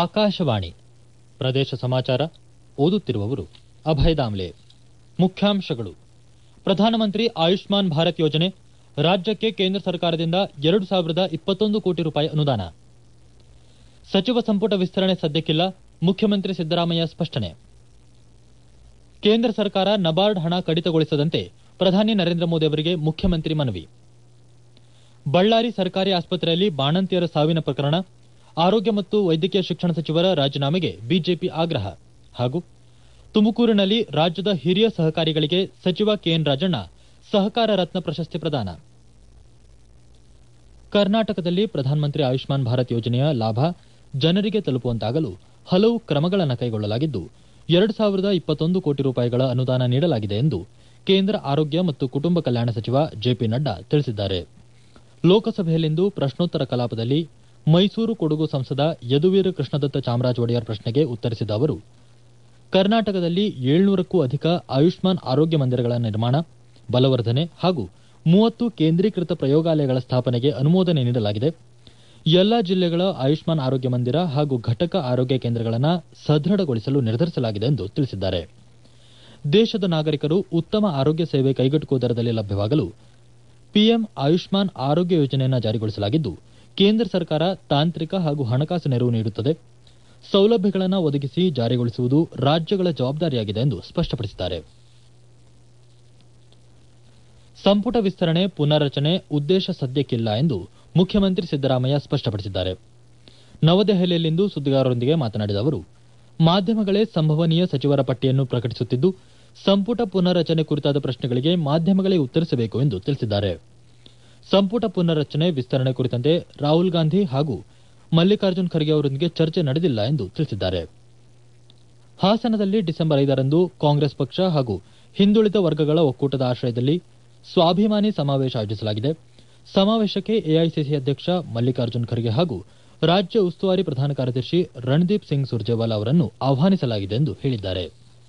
ಆಕಾಶವಾಣಿ ಪ್ರದೇಶ ಸಮಾಚಾರ ಓದುತ್ತಿರುವವರು ಅಭಯ ದಾಮ್ಲೆ ಮುಖ್ಯಾಂಶಗಳು ಪ್ರಧಾನಮಂತ್ರಿ ಆಯುಷ್ಮಾನ್ ಭಾರತ್ ಯೋಜನೆ ರಾಜ್ಯಕ್ಕೆ ಕೇಂದ್ರ ಸರ್ಕಾರದಿಂದ ಎರಡು ಸಾವಿರದ ಇಪ್ಪತ್ತೊಂದು ಕೋಟಿ ರೂಪಾಯಿ ಅನುದಾನ ಸಚಿವ ಸಂಪುಟ ವಿಸ್ತರಣೆ ಸದ್ಯಕ್ಕಿಲ್ಲ ಮುಖ್ಯಮಂತ್ರಿ ಸಿದ್ದರಾಮಯ್ಯ ಸ್ಪಷ್ಟನೆ ಕೇಂದ್ರ ಸರ್ಕಾರ ನಬಾರ್ಡ್ ಹಣ ಕಡಿತಗೊಳಿಸದಂತೆ ಪ್ರಧಾನಿ ನರೇಂದ್ರ ಮೋದಿ ಅವರಿಗೆ ಮುಖ್ಯಮಂತ್ರಿ ಮನವಿ ಬಳ್ಳಾರಿ ಸರ್ಕಾರಿ ಆಸ್ಪತ್ರೆಯಲ್ಲಿ ಬಾಣಂತಿಯರ ಸಾವಿನ ಪ್ರಕರಣ ಆರೋಗ್ಯ ಮತ್ತು ವೈದ್ಯಕೀಯ ಶಿಕ್ಷಣ ಸಚಿವರ ರಾಜೀನಾಮೆಗೆ ಬಿಜೆಪಿ ಆಗ್ರಹ ಹಾಗೂ ತುಮಕೂರಿನಲ್ಲಿ ರಾಜ್ಯದ ಹಿರಿಯ ಸಹಕಾರಿಗಳಿಗೆ ಸಚಿವ ಕೆಎನ್ ರಾಜಣ್ಣ ಸಹಕಾರ ರತ್ನ ಪ್ರಶಸ್ತಿ ಪ್ರದಾನ ಕರ್ನಾಟಕದಲ್ಲಿ ಪ್ರಧಾನಮಂತ್ರಿ ಆಯುಷ್ಮಾನ್ ಭಾರತ್ ಯೋಜನೆಯ ಲಾಭ ಜನರಿಗೆ ತಲುಪುವಂತಾಗಲು ಹಲವು ಕ್ರಮಗಳನ್ನು ಕೈಗೊಳ್ಳಲಾಗಿದ್ದು ಎರಡು ಸಾವಿರದ ಇಪ್ಪತ್ತೊಂದು ಕೋಟಿ ರೂಪಾಯಿಗಳ ಅನುದಾನ ನೀಡಲಾಗಿದೆ ಎಂದು ಕೇಂದ್ರ ಆರೋಗ್ಯ ಮತ್ತು ಕುಟುಂಬ ಕಲ್ಯಾಣ ಸಚಿವ ಜೆಪಿ ನಡ್ಡಾ ತಿಳಿಸಿದ್ದಾರೆ ಲೋಕಸಭೆಯಲ್ಲಿಂದು ಪ್ರಶ್ನೋತ್ತರ ಕಲಾಪದಲ್ಲಿ ಮೈಸೂರು ಕೊಡಗು ಸಂಸದ ಯದುವೀರ ಕೃಷ್ಣದತ್ತ ಚಾಮರಾಜ ಒಡೆಯರ್ ಪ್ರಶ್ನೆಗೆ ಉತ್ತರಿಸಿದ ಅವರು ಕರ್ನಾಟಕದಲ್ಲಿ ಏಳ್ನೂರಕ್ಕೂ ಅಧಿಕ ಆಯುಷ್ಮಾನ್ ಆರೋಗ್ಯ ಮಂದಿರಗಳ ನಿರ್ಮಾಣ ಬಲವರ್ಧನೆ ಹಾಗೂ ಮೂವತ್ತು ಕೇಂದ್ರೀಕೃತ ಪ್ರಯೋಗಾಲಯಗಳ ಸ್ಥಾಪನೆಗೆ ಅನುಮೋದನೆ ನೀಡಲಾಗಿದೆ ಎಲ್ಲಾ ಜಿಲ್ಲೆಗಳ ಆಯುಷ್ಮಾನ್ ಆರೋಗ್ಯ ಮಂದಿರ ಹಾಗೂ ಘಟಕ ಆರೋಗ್ಯ ಕೇಂದ್ರಗಳನ್ನು ಸದೃಢಗೊಳಿಸಲು ನಿರ್ಧರಿಸಲಾಗಿದೆ ಎಂದು ತಿಳಿಸಿದ್ದಾರೆ ದೇಶದ ನಾಗರಿಕರು ಉತ್ತಮ ಆರೋಗ್ಯ ಸೇವೆ ಕೈಗೆಟುಕುವ ದರದಲ್ಲಿ ಲಭ್ಯವಾಗಲು ಪಿಎಂ ಆಯುಷ್ಮಾನ್ ಆರೋಗ್ಯ ಯೋಜನೆಯನ್ನು ಜಾರಿಗೊಳಿಸಲಾಗಿದ್ದು ಕೇಂದ್ರ ಸರ್ಕಾರ ತಾಂತ್ರಿಕ ಹಾಗೂ ಹಣಕಾಸು ನೆರವು ನೀಡುತ್ತದೆ ಸೌಲಭ್ಯಗಳನ್ನು ಒದಗಿಸಿ ಜಾರಿಗೊಳಿಸುವುದು ರಾಜ್ಯಗಳ ಜವಾಬ್ದಾರಿಯಾಗಿದೆ ಎಂದು ಸ್ಪಷ್ಟಪಡಿಸಿದ್ದಾರೆ ಸಂಪುಟ ವಿಸ್ತರಣೆ ಪುನರ್ರಚನೆ ಉದ್ದೇಶ ಸದ್ಯಕ್ಕಿಲ್ಲ ಎಂದು ಮುಖ್ಯಮಂತ್ರಿ ಸಿದ್ದರಾಮಯ್ಯ ಸ್ಪಷ್ಟಪಡಿಸಿದ್ದಾರೆ ನವದೆಹಲಿಯಲ್ಲಿಂದು ಸುದ್ದಿಗಾರರೊಂದಿಗೆ ಮಾತನಾಡಿದ ಅವರು ಮಾಧ್ಯಮಗಳೇ ಸಂಭವನೀಯ ಸಚಿವರ ಪಟ್ಟಿಯನ್ನು ಪ್ರಕಟಿಸುತ್ತಿದ್ದು ಸಂಪುಟ ಪುನರ್ರಚನೆ ಕುರಿತಾದ ಪ್ರಶ್ನೆಗಳಿಗೆ ಮಾಧ್ಯಮಗಳೇ ಉತ್ತರಿಸಬೇಕು ಎಂದು ತಿಳಿಸಿದ್ದಾರೆ ಸಂಪುಟ ಪುನರ್ರಚನೆ ವಿಸ್ತರಣೆ ಕುರಿತಂತೆ ರಾಹುಲ್ ಗಾಂಧಿ ಹಾಗೂ ಮಲ್ಲಿಕಾರ್ಜುನ್ ಖರ್ಗೆ ಅವರೊಂದಿಗೆ ಚರ್ಚೆ ನಡೆದಿಲ್ಲ ಎಂದು ತಿಳಿಸಿದ್ದಾರೆ ಹಾಸನದಲ್ಲಿ ಡಿಸೆಂಬರ್ ಐದರಂದು ಕಾಂಗ್ರೆಸ್ ಪಕ್ಷ ಹಾಗೂ ಹಿಂದುಳಿದ ವರ್ಗಗಳ ಒಕ್ಕೂಟದ ಆಶ್ರಯದಲ್ಲಿ ಸ್ವಾಭಿಮಾನಿ ಸಮಾವೇಶ ಆಯೋಜಿಸಲಾಗಿದೆ ಸಮಾವೇಶಕ್ಕೆ ಎಐಸಿಸಿ ಅಧ್ಯಕ್ಷ ಮಲ್ಲಿಕಾರ್ಜುನ್ ಖರ್ಗೆ ಹಾಗೂ ರಾಜ್ಯ ಉಸ್ತುವಾರಿ ಪ್ರಧಾನ ಕಾರ್ಯದರ್ಶಿ ರಣದೀಪ್ ಸಿಂಗ್ ಸುರ್ಜೇವಾಲಾ ಅವರನ್ನು ಆಹ್ವಾನಿಸಲಾಗಿದೆ ಎಂದು ಹೇಳಿದ್ದಾರೆ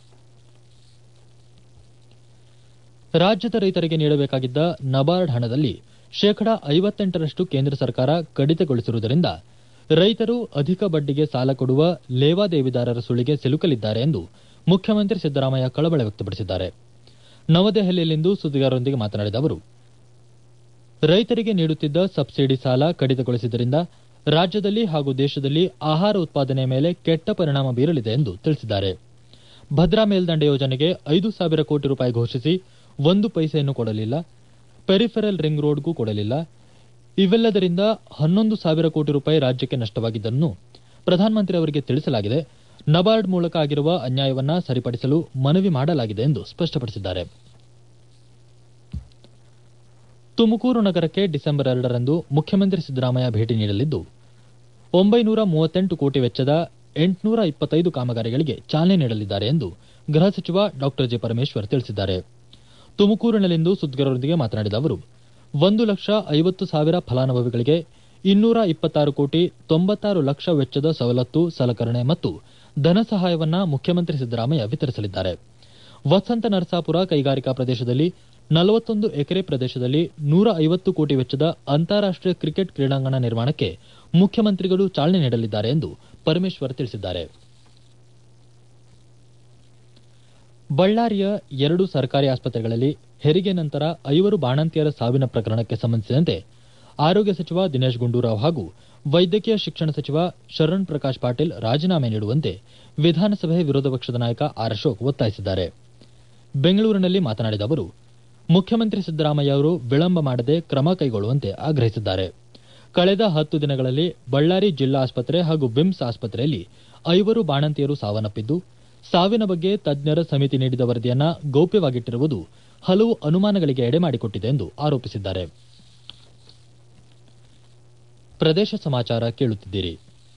ರಾಜ್ಯದ ರೈತರಿಗೆ ನೀಡಬೇಕಾಗಿದ್ದ ನಬಾರ್ಡ್ ಹಣದಲ್ಲಿ ಶೇಕಡಾ ಐವತ್ತೆಂಟರಷ್ಟು ಕೇಂದ್ರ ಸರ್ಕಾರ ಕಡಿತಗೊಳಿಸಿರುವುದರಿಂದ ರೈತರು ಅಧಿಕ ಬಡ್ಡಿಗೆ ಸಾಲ ಕೊಡುವ ಲೇವಾದೇವಿದಾರರ ಸುಳಿಗೆ ಸಿಲುಕಲಿದ್ದಾರೆ ಎಂದು ಮುಖ್ಯಮಂತ್ರಿ ಸಿದ್ದರಾಮಯ್ಯ ಕಳವಳ ವ್ಯಕ್ತಪಡಿಸಿದ್ದಾರೆ ನವದೆಹಲಿಯಲ್ಲಿಂದು ಸುದ್ದಿಗಾರರೊಂದಿಗೆ ಮಾತನಾಡಿದ ಅವರು ರೈತರಿಗೆ ನೀಡುತ್ತಿದ್ದ ಸಬ್ಸಿಡಿ ಸಾಲ ಕಡಿತಗೊಳಿಸಿದ್ದರಿಂದ ರಾಜ್ಯದಲ್ಲಿ ಹಾಗೂ ದೇಶದಲ್ಲಿ ಆಹಾರ ಉತ್ಪಾದನೆ ಮೇಲೆ ಕೆಟ್ಟ ಪರಿಣಾಮ ಬೀರಲಿದೆ ಎಂದು ತಿಳಿಸಿದ್ದಾರೆ ಭದ್ರಾ ಮೇಲ್ದಂಡೆ ಯೋಜನೆಗೆ ಐದು ಸಾವಿರ ಕೋಟಿ ರೂಪಾಯಿ ಘೋಷಿಸಿ ಒಂದು ಪೈಸೆಯನ್ನು ಕೊಡಲಿಲ್ಲ ಪೆರಿಫೆರಲ್ ರಿಂಗ್ ರೋಡ್ಗೂ ಕೊಡಲಿಲ್ಲ ಇವೆಲ್ಲದರಿಂದ ಹನ್ನೊಂದು ಸಾವಿರ ಕೋಟಿ ರೂಪಾಯಿ ರಾಜ್ಯಕ್ಕೆ ನಷ್ಟವಾಗಿದ್ದನ್ನು ಪ್ರಧಾನಮಂತ್ರಿ ಅವರಿಗೆ ತಿಳಿಸಲಾಗಿದೆ ನಬಾರ್ಡ್ ಮೂಲಕ ಆಗಿರುವ ಅನ್ಯಾಯವನ್ನ ಸರಿಪಡಿಸಲು ಮನವಿ ಮಾಡಲಾಗಿದೆ ಎಂದು ಸ್ಪಷ್ಟಪಡಿಸಿದ್ದಾರೆ ತುಮಕೂರು ನಗರಕ್ಕೆ ಡಿಸೆಂಬರ್ ಎರಡರಂದು ಮುಖ್ಯಮಂತ್ರಿ ಸಿದ್ದರಾಮಯ್ಯ ಭೇಟಿ ನೀಡಲಿದ್ದು ಒಂಬೈನೂರ ಮೂವತ್ತೆಂಟು ಕೋಟಿ ವೆಚ್ಚದ ಎಂಟುನೂರ ಇಪ್ಪತ್ತೈದು ಕಾಮಗಾರಿಗಳಿಗೆ ಚಾಲನೆ ನೀಡಲಿದ್ದಾರೆ ಎಂದು ಗೃಹ ಸಚಿವ ಡಾ ಜಿ ಪರಮೇಶ್ವರ್ ತಿಳಿಸಿದ್ದಾರೆ ತುಮಕೂರಿನಲ್ಲಿಂದು ಸುದ್ದಿಗಾರರೊಂದಿಗೆ ಮಾತನಾಡಿದ ಅವರು ಒಂದು ಲಕ್ಷ ಐವತ್ತು ಸಾವಿರ ಫಲಾನುಭವಿಗಳಿಗೆ ಇನ್ನೂರ ಇಪ್ಪತ್ತಾರು ಕೋಟಿ ತೊಂಬತ್ತಾರು ಲಕ್ಷ ವೆಚ್ಚದ ಸವಲತ್ತು ಸಲಕರಣೆ ಮತ್ತು ಧನ ಸಹಾಯವನ್ನ ಮುಖ್ಯಮಂತ್ರಿ ಸಿದ್ದರಾಮಯ್ಯ ವಿತರಿಸಲಿದ್ದಾರೆ ವಸಂತ ನರಸಾಪುರ ಕೈಗಾರಿಕಾ ಪ್ರದೇಶದಲ್ಲಿ ನಲವತ್ತೊಂದು ಎಕರೆ ಪ್ರದೇಶದಲ್ಲಿ ನೂರ ಐವತ್ತು ಕೋಟಿ ವೆಚ್ಚದ ಅಂತಾರಾಷ್ಟೀಯ ಕ್ರಿಕೆಟ್ ಕ್ರೀಡಾಂಗಣ ನಿರ್ಮಾಣಕ್ಕೆ ಮುಖ್ಯಮಂತ್ರಿಗಳು ಚಾಲನೆ ನೀಡಲಿದ್ದಾರೆ ಎಂದು ಪರಮೇಶ್ವರ್ ತಿಳಿಸಿದ್ದಾರೆ ಬಳ್ಳಾರಿಯ ಎರಡು ಸರ್ಕಾರಿ ಆಸ್ಪತ್ರೆಗಳಲ್ಲಿ ಹೆರಿಗೆ ನಂತರ ಐವರು ಬಾಣಂತಿಯರ ಸಾವಿನ ಪ್ರಕರಣಕ್ಕೆ ಸಂಬಂಧಿಸಿದಂತೆ ಆರೋಗ್ಯ ಸಚಿವ ದಿನೇಶ್ ಗುಂಡೂರಾವ್ ಹಾಗೂ ವೈದ್ಯಕೀಯ ಶಿಕ್ಷಣ ಸಚಿವ ಶರಣ್ ಪ್ರಕಾಶ್ ಪಾಟೀಲ್ ರಾಜೀನಾಮೆ ನೀಡುವಂತೆ ವಿಧಾನಸಭೆ ವಿರೋಧ ಪಕ್ಷದ ನಾಯಕ ಆರ್ ಅಶೋಕ್ ಒತ್ತಾಯಿಸಿದ್ದಾರೆ ಬೆಂಗಳೂರಿನಲ್ಲಿ ಮಾತನಾಡಿದ ಅವರು ಮುಖ್ಯಮಂತ್ರಿ ಸಿದ್ದರಾಮಯ್ಯ ಅವರು ವಿಳಂಬ ಮಾಡದೆ ಕ್ರಮ ಕೈಗೊಳ್ಳುವಂತೆ ಆಗ್ರಹಿಸಿದ್ದಾರೆ ಕಳೆದ ಹತ್ತು ದಿನಗಳಲ್ಲಿ ಬಳ್ಳಾರಿ ಜಿಲ್ಲಾ ಆಸ್ಪತ್ರೆ ಹಾಗೂ ಬಿಮ್ಸ್ ಆಸ್ಪತ್ರೆಯಲ್ಲಿ ಐವರು ಬಾಣಂತಿಯರು ಸಾವನ್ನಪ್ಪಿದ್ದು ಸಾವಿನ ಬಗ್ಗೆ ತಜ್ಞರ ಸಮಿತಿ ನೀಡಿದ ವರದಿಯನ್ನ ಗೌಪ್ಯವಾಗಿಟ್ಟಿರುವುದು ಹಲವು ಅನುಮಾನಗಳಿಗೆ ಎಡೆಮಾಡಿಕೊಟ್ಟಿದೆ ಎಂದು ಆರೋಪಿಸಿದ್ದಾರೆ ಪ್ರದೇಶ ಸಮಾಚಾರ ಕೇಳುತ್ತಿದ್ದೀರಿ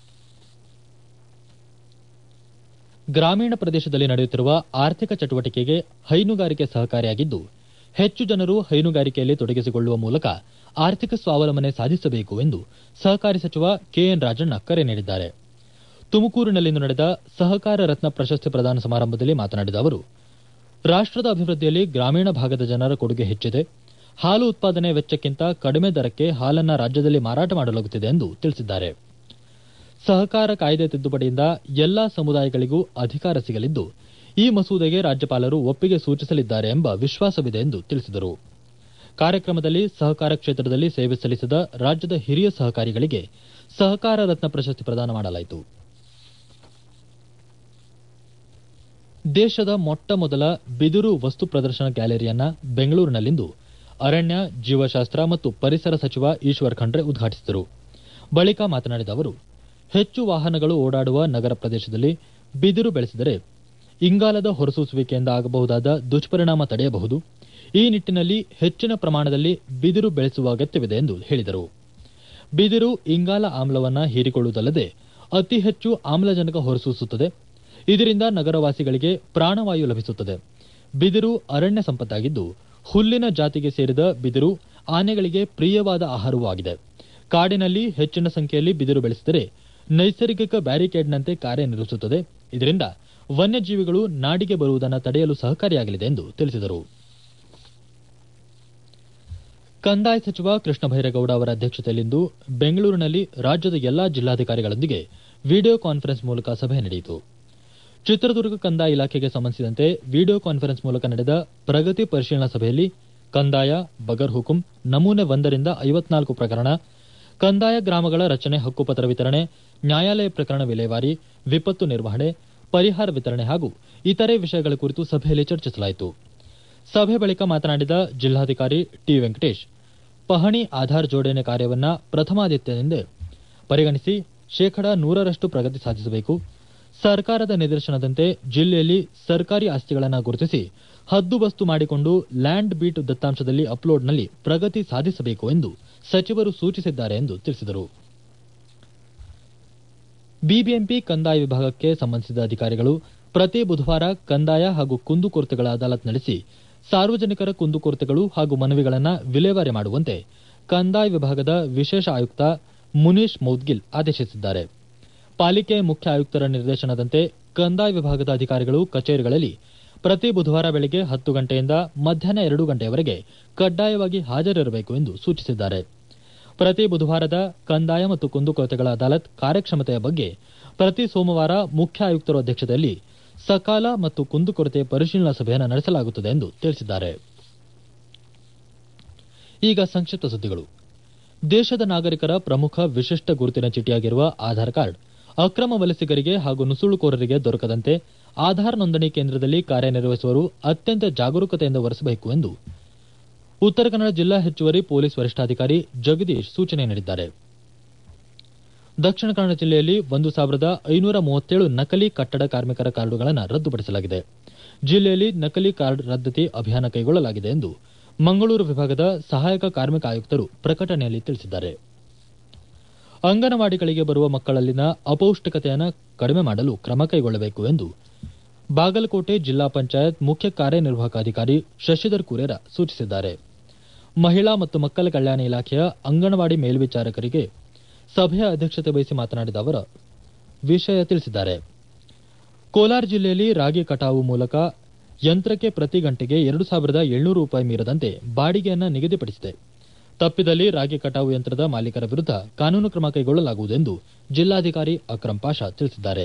ಗ್ರಾಮೀಣ ಪ್ರದೇಶದಲ್ಲಿ ನಡೆಯುತ್ತಿರುವ ಆರ್ಥಿಕ ಚಟುವಟಿಕೆಗೆ ಹೈನುಗಾರಿಕೆ ಸಹಕಾರಿಯಾಗಿದ್ದು ಹೆಚ್ಚು ಜನರು ಹೈನುಗಾರಿಕೆಯಲ್ಲಿ ತೊಡಗಿಸಿಕೊಳ್ಳುವ ಮೂಲಕ ಆರ್ಥಿಕ ಸ್ವಾವಲಂಬನೆ ಸಾಧಿಸಬೇಕು ಎಂದು ಸಹಕಾರಿ ಸಚಿವ ಕೆಎನ್ ರಾಜಣ್ಣ ಕರೆ ನೀಡಿದ್ದಾರೆ ತುಮಕೂರಿನಲ್ಲಿಂದು ನಡೆದ ಸಹಕಾರ ರತ್ನ ಪ್ರಶಸ್ತಿ ಪ್ರದಾನ ಸಮಾರಂಭದಲ್ಲಿ ಮಾತನಾಡಿದ ಅವರು ರಾಷ್ಟದ ಅಭಿವೃದ್ಧಿಯಲ್ಲಿ ಗ್ರಾಮೀಣ ಭಾಗದ ಜನರ ಕೊಡುಗೆ ಹೆಚ್ಚಿದೆ ಹಾಲು ಉತ್ಪಾದನೆ ವೆಚ್ಚಕ್ಕಿಂತ ಕಡಿಮೆ ದರಕ್ಕೆ ಹಾಲನ್ನ ರಾಜ್ಯದಲ್ಲಿ ಮಾರಾಟ ಮಾಡಲಾಗುತ್ತಿದೆ ಎಂದು ತಿಳಿಸಿದ್ದಾರೆ ಸಹಕಾರ ಕಾಯ್ದೆ ತಿದ್ದುಪಡಿಯಿಂದ ಎಲ್ಲಾ ಸಮುದಾಯಗಳಿಗೂ ಅಧಿಕಾರ ಸಿಗಲಿದ್ದು ಈ ಮಸೂದೆಗೆ ರಾಜ್ಯಪಾಲರು ಒಪ್ಪಿಗೆ ಸೂಚಿಸಲಿದ್ದಾರೆ ಎಂಬ ವಿಶ್ವಾಸವಿದೆ ಎಂದು ತಿಳಿಸಿದರು ಕಾರ್ಯಕ್ರಮದಲ್ಲಿ ಸಹಕಾರ ಕ್ಷೇತ್ರದಲ್ಲಿ ಸೇವೆ ಸಲ್ಲಿಸಿದ ರಾಜ್ಯದ ಹಿರಿಯ ಸಹಕಾರಿಗಳಿಗೆ ಸಹಕಾರ ರತ್ನ ಪ್ರಶಸ್ತಿ ಪ್ರದಾನ ಮಾಡಲಾಯಿತು ದೇಶದ ಮೊಟ್ಟ ಮೊದಲ ಬಿದಿರು ವಸ್ತು ಪ್ರದರ್ಶನ ಗ್ಯಾಲರಿಯನ್ನ ಬೆಂಗಳೂರಿನಲ್ಲಿಂದು ಅರಣ್ಯ ಜೀವಶಾಸ್ತ್ರ ಮತ್ತು ಪರಿಸರ ಸಚಿವ ಈಶ್ವರ್ ಖಂಡ್ರೆ ಉದ್ಘಾಟಿಸಿದರು ಬಳಿಕ ಮಾತನಾಡಿದ ಅವರು ಹೆಚ್ಚು ವಾಹನಗಳು ಓಡಾಡುವ ನಗರ ಪ್ರದೇಶದಲ್ಲಿ ಬಿದಿರು ಬೆಳೆಸಿದರೆ ಇಂಗಾಲದ ಹೊರಸೂಸುವಿಕೆಯಿಂದ ಆಗಬಹುದಾದ ದುಷ್ಪರಿಣಾಮ ತಡೆಯಬಹುದು ಈ ನಿಟ್ಟಿನಲ್ಲಿ ಹೆಚ್ಚಿನ ಪ್ರಮಾಣದಲ್ಲಿ ಬಿದಿರು ಬೆಳೆಸುವ ಅಗತ್ಯವಿದೆ ಎಂದು ಹೇಳಿದರು ಬಿದಿರು ಇಂಗಾಲ ಆಮ್ಲವನ್ನ ಹೀರಿಕೊಳ್ಳುವುದಲ್ಲದೆ ಅತಿ ಹೆಚ್ಚು ಆಮ್ಲಜನಕ ಹೊರಸೂಸುತ್ತದೆ ಇದರಿಂದ ನಗರವಾಸಿಗಳಿಗೆ ಪ್ರಾಣವಾಯು ಲಭಿಸುತ್ತದೆ ಬಿದಿರು ಅರಣ್ಯ ಸಂಪತ್ತಾಗಿದ್ದು ಹುಲ್ಲಿನ ಜಾತಿಗೆ ಸೇರಿದ ಬಿದಿರು ಆನೆಗಳಿಗೆ ಪ್ರಿಯವಾದ ಆಹಾರವೂ ಆಗಿದೆ ಕಾಡಿನಲ್ಲಿ ಹೆಚ್ಚಿನ ಸಂಖ್ಯೆಯಲ್ಲಿ ಬಿದಿರು ಬೆಳೆಸಿದರೆ ನೈಸರ್ಗಿಕ ಬ್ಯಾರಿಕೇಡ್ನಂತೆ ಕಾರ್ಯನಿರ್ವಹಿಸುತ್ತದೆ ಇದರಿಂದ ವನ್ಯಜೀವಿಗಳು ನಾಡಿಗೆ ಬರುವುದನ್ನು ತಡೆಯಲು ಸಹಕಾರಿಯಾಗಲಿದೆ ಎಂದು ತಿಳಿಸಿದರು ಕಂದಾಯ ಸಚಿವ ಕೃಷ್ಣ ಬೈರೇಗೌಡ ಅವರ ಅಧ್ಯಕ್ಷತೆಯಲ್ಲಿಂದು ಬೆಂಗಳೂರಿನಲ್ಲಿ ರಾಜ್ಯದ ಎಲ್ಲಾ ಜಿಲ್ಲಾಧಿಕಾರಿಗಳೊಂದಿಗೆ ವಿಡಿಯೋ ಕಾನ್ಫರೆನ್ಸ್ ಮೂಲಕ ಸಭೆ ನಡೆಯಿತು ಚಿತ್ರದುರ್ಗ ಕಂದಾಯ ಇಲಾಖೆಗೆ ಸಂಬಂಧಿಸಿದಂತೆ ವಿಡಿಯೋ ಕಾನ್ಫರೆನ್ಸ್ ಮೂಲಕ ನಡೆದ ಪ್ರಗತಿ ಪರಿಶೀಲನಾ ಸಭೆಯಲ್ಲಿ ಕಂದಾಯ ಬಗರ್ ಹುಕುಂ ನಮೂನೆ ಒಂದರಿಂದ ಐವತ್ನಾಲ್ಕು ಪ್ರಕರಣ ಕಂದಾಯ ಗ್ರಾಮಗಳ ರಚನೆ ಹಕ್ಕುಪತ್ರ ವಿತರಣೆ ನ್ಯಾಯಾಲಯ ಪ್ರಕರಣ ವಿಲೇವಾರಿ ವಿಪತ್ತು ನಿರ್ವಹಣೆ ಪರಿಹಾರ ವಿತರಣೆ ಹಾಗೂ ಇತರೆ ವಿಷಯಗಳ ಕುರಿತು ಸಭೆಯಲ್ಲಿ ಚರ್ಚಿಸಲಾಯಿತು ಸಭೆ ಬಳಿಕ ಮಾತನಾಡಿದ ಜಿಲ್ಲಾಧಿಕಾರಿ ಟಿ ವೆಂಕಟೇಶ್ ಪಹಣಿ ಆಧಾರ್ ಜೋಡಣೆ ಕಾರ್ಯವನ್ನ ಪ್ರಥಮಾದ್ಯತೆಯಿಂದ ಪರಿಗಣಿಸಿ ಶೇಕಡಾ ನೂರರಷ್ಟು ಪ್ರಗತಿ ಸಾಧಿಸಬೇಕು ಸರ್ಕಾರದ ನಿರ್ದೇಶನದಂತೆ ಜಿಲ್ಲೆಯಲ್ಲಿ ಸರ್ಕಾರಿ ಆಸ್ತಿಗಳನ್ನು ಗುರುತಿಸಿ ಹದ್ದುಬಸ್ತು ಮಾಡಿಕೊಂಡು ಲ್ಯಾಂಡ್ ಬೀಟ್ ದತ್ತಾಂಶದಲ್ಲಿ ಅಪ್ಲೋಡ್ನಲ್ಲಿ ಪ್ರಗತಿ ಸಾಧಿಸಬೇಕು ಎಂದು ಸಚಿವರು ಸೂಚಿಸಿದ್ದಾರೆ ಎಂದು ತಿಳಿಸಿದರು ಬಿಬಿಎಂಪಿ ಕಂದಾಯ ವಿಭಾಗಕ್ಕೆ ಸಂಬಂಧಿಸಿದ ಅಧಿಕಾರಿಗಳು ಪ್ರತಿ ಬುಧವಾರ ಕಂದಾಯ ಹಾಗೂ ಕುಂದುಕೊರತೆಗಳ ಅದಾಲತ್ ನಡೆಸಿ ಸಾರ್ವಜನಿಕರ ಕುಂದುಕೊರತೆಗಳು ಹಾಗೂ ಮನವಿಗಳನ್ನು ವಿಲೇವಾರಿ ಮಾಡುವಂತೆ ಕಂದಾಯ ವಿಭಾಗದ ವಿಶೇಷ ಆಯುಕ್ತ ಮುನೀಶ್ ಮೌದ್ಗಿಲ್ ಆದೇಶಿಸಿದ್ದಾರೆ ಪಾಲಿಕೆ ಮುಖ್ಯ ಆಯುಕ್ತರ ನಿರ್ದೇಶನದಂತೆ ಕಂದಾಯ ವಿಭಾಗದ ಅಧಿಕಾರಿಗಳು ಕಚೇರಿಗಳಲ್ಲಿ ಪ್ರತಿ ಬುಧವಾರ ಬೆಳಗ್ಗೆ ಹತ್ತು ಗಂಟೆಯಿಂದ ಮಧ್ಯಾಹ್ನ ಎರಡು ಗಂಟೆಯವರೆಗೆ ಕಡ್ಡಾಯವಾಗಿ ಹಾಜರಿರಬೇಕು ಎಂದು ಸೂಚಿಸಿದ್ದಾರೆ ಪ್ರತಿ ಬುಧವಾರದ ಕಂದಾಯ ಮತ್ತು ಕುಂದುಕೊರತೆಗಳ ಅದಾಲತ್ ಕಾರ್ಯಕ್ಷಮತೆಯ ಬಗ್ಗೆ ಪ್ರತಿ ಸೋಮವಾರ ಮುಖ್ಯ ಆಯುಕ್ತರ ಅಧ್ಯಕ್ಷತೆಯಲ್ಲಿ ಸಕಾಲ ಮತ್ತು ಕುಂದುಕೊರತೆ ಪರಿಶೀಲನಾ ಸಭೆಯನ್ನು ನಡೆಸಲಾಗುತ್ತದೆ ಎಂದು ತಿಳಿಸಿದ್ದಾರೆ ಈಗ ಸಂಕ್ಷಿಪ್ತ ಸುದ್ದಿಗಳು ದೇಶದ ನಾಗರಿಕರ ಪ್ರಮುಖ ವಿಶಿಷ್ಟ ಗುರುತಿನ ಚೀಟಿಯಾಗಿರುವ ಆಧಾರ್ ಕಾರ್ಡ್ ಅಕ್ರಮ ವಲಸಿಗರಿಗೆ ಹಾಗೂ ನುಸುಳುಕೋರರಿಗೆ ದೊರಕದಂತೆ ಆಧಾರ್ ನೋಂದಣಿ ಕೇಂದ್ರದಲ್ಲಿ ಕಾರ್ಯನಿರ್ವಹಿಸುವವರು ಅತ್ಯಂತ ಜಾಗರೂಕತೆಯಿಂದ ವಹಿಸಬೇಕು ಎಂದು ಉತ್ತರ ಕನ್ನಡ ಜಿಲ್ಲಾ ಹೆಚ್ಚುವರಿ ಪೊಲೀಸ್ ವರಿಷ್ಠಾಧಿಕಾರಿ ಜಗದೀಶ್ ಸೂಚನೆ ನೀಡಿದ್ದಾರೆ ದಕ್ಷಿಣ ಕನ್ನಡ ಜಿಲ್ಲೆಯಲ್ಲಿ ಒಂದು ಸಾವಿರದ ಐನೂರ ಮೂವತ್ತೇಳು ನಕಲಿ ಕಟ್ಟಡ ಕಾರ್ಮಿಕರ ಕಾರ್ಡುಗಳನ್ನು ರದ್ದುಪಡಿಸಲಾಗಿದೆ ಜಿಲ್ಲೆಯಲ್ಲಿ ನಕಲಿ ಕಾರ್ಡ್ ರದ್ದತಿ ಅಭಿಯಾನ ಕೈಗೊಳ್ಳಲಾಗಿದೆ ಎಂದು ಮಂಗಳೂರು ವಿಭಾಗದ ಸಹಾಯಕ ಕಾರ್ಮಿಕ ಆಯುಕ್ತರು ಪ್ರಕಟಣೆಯಲ್ಲಿ ತಿಳಿಸಿದ್ದಾರೆ ಅಂಗನವಾಡಿಗಳಿಗೆ ಬರುವ ಮಕ್ಕಳಲ್ಲಿನ ಅಪೌಷ್ಟಿಕತೆಯನ್ನು ಕಡಿಮೆ ಮಾಡಲು ಕ್ರಮ ಕೈಗೊಳ್ಳಬೇಕು ಎಂದು ಬಾಗಲಕೋಟೆ ಜಿಲ್ಲಾ ಪಂಚಾಯತ್ ಮುಖ್ಯ ಕಾರ್ಯನಿರ್ವಾಹಕ ಅಧಿಕಾರಿ ಶಶಿಧರ್ ಕುರೇರ ಸೂಚಿಸಿದ್ದಾರೆ ಮಹಿಳಾ ಮತ್ತು ಮಕ್ಕಳ ಕಲ್ಯಾಣ ಇಲಾಖೆಯ ಅಂಗನವಾಡಿ ಮೇಲ್ವಿಚಾರಕರಿಗೆ ಸಭೆಯ ಅಧ್ಯಕ್ಷತೆ ವಹಿಸಿ ಮಾತನಾಡಿದ ಅವರು ವಿಷಯ ತಿಳಿಸಿದ್ದಾರೆ ಕೋಲಾರ ಜಿಲ್ಲೆಯಲ್ಲಿ ರಾಗಿ ಕಟಾವು ಮೂಲಕ ಯಂತ್ರಕ್ಕೆ ಪ್ರತಿ ಗಂಟೆಗೆ ಎರಡು ಸಾವಿರದ ಏಳ್ನೂರು ರೂಪಾಯಿ ಮೀರದಂತೆ ಬಾಡಿಗೆಯನ್ನ ನಿಗದಿಪಡಿಸಿದೆ ತಪ್ಪಿದಲ್ಲಿ ರಾಗಿ ಕಟಾವು ಯಂತ್ರದ ಮಾಲೀಕರ ವಿರುದ್ಧ ಕಾನೂನು ಕ್ರಮ ಕೈಗೊಳ್ಳಲಾಗುವುದು ಎಂದು ಜಿಲ್ಲಾಧಿಕಾರಿ ಅಕ್ರಂ ಪಾಷಾ ತಿಳಿಸಿದ್ದಾರೆ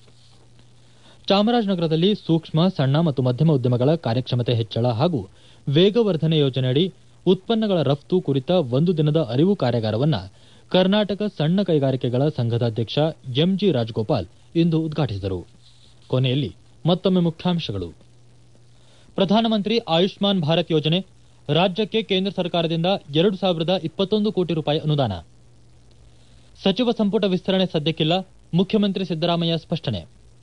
ಚಾಮರಾಜನಗರದಲ್ಲಿ ಸೂಕ್ಷ್ಮ ಸಣ್ಣ ಮತ್ತು ಮಧ್ಯಮ ಉದ್ಯಮಗಳ ಕಾರ್ಯಕ್ಷಮತೆ ಹೆಚ್ಚಳ ಹಾಗೂ ವೇಗವರ್ಧನೆ ಯೋಜನೆಯಡಿ ಉತ್ಪನ್ನಗಳ ರಫ್ತು ಕುರಿತ ಒಂದು ದಿನದ ಅರಿವು ಕಾರ್ಯಾಗಾರವನ್ನ ಕರ್ನಾಟಕ ಸಣ್ಣ ಕೈಗಾರಿಕೆಗಳ ಸಂಘದ ಅಧ್ಯಕ್ಷ ಎಂಜಿ ರಾಜಗೋಪಾಲ್ ಇಂದು ಉದ್ಘಾಟಿಸಿದರು ಕೊನೆಯಲ್ಲಿ ಮತ್ತೊಮ್ಮೆ ಮುಖ್ಯಾಂಶಗಳು ಪ್ರಧಾನಮಂತ್ರಿ ಆಯುಷ್ಮಾನ್ ಭಾರತ್ ಯೋಜನೆ ರಾಜ್ಯಕ್ಕೆ ಕೇಂದ್ರ ಸರ್ಕಾರದಿಂದ ಎರಡು ಸಾವಿರದ ಇಪ್ಪತ್ತೊಂದು ಕೋಟಿ ರೂಪಾಯಿ ಅನುದಾನ ಸಚಿವ ಸಂಪುಟ ವಿಸ್ತರಣೆ ಸದ್ಯಕ್ಕಿಲ್ಲ ಮುಖ್ಯಮಂತ್ರಿ ಸಿದ್ದರಾಮಯ್ಯ ಸ್ಪಷ್ಟನೆ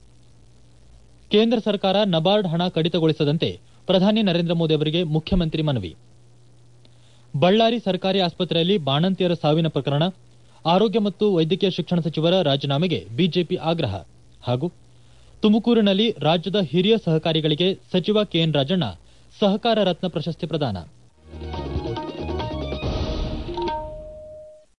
ಕೇಂದ್ರ ಸರ್ಕಾರ ನಬಾರ್ಡ್ ಹಣ ಕಡಿತಗೊಳಿಸದಂತೆ ಪ್ರಧಾನಿ ನರೇಂದ್ರ ಮೋದಿ ಅವರಿಗೆ ಮುಖ್ಯಮಂತ್ರಿ ಮನವಿ ಬಳ್ಳಾರಿ ಸರ್ಕಾರಿ ಆಸ್ಪತ್ರೆಯಲ್ಲಿ ಬಾಣಂತಿಯರ ಸಾವಿನ ಪ್ರಕರಣ ಆರೋಗ್ಯ ಮತ್ತು ವೈದ್ಯಕೀಯ ಶಿಕ್ಷಣ ಸಚಿವರ ರಾಜೀನಾಮೆಗೆ ಬಿಜೆಪಿ ಆಗ್ರಹ ಹಾಗೂ ತುಮಕೂರಿನಲ್ಲಿ ರಾಜ್ಯದ ಹಿರಿಯ ಸಹಕಾರಿಗಳಿಗೆ ಸಚಿವ ಕೆಎನ್ ರಾಜಣ್ಣ ಸಹಕಾರ ರತ್ನ ಪ್ರಶಸ್ತಿ ಪ್ರದಾನ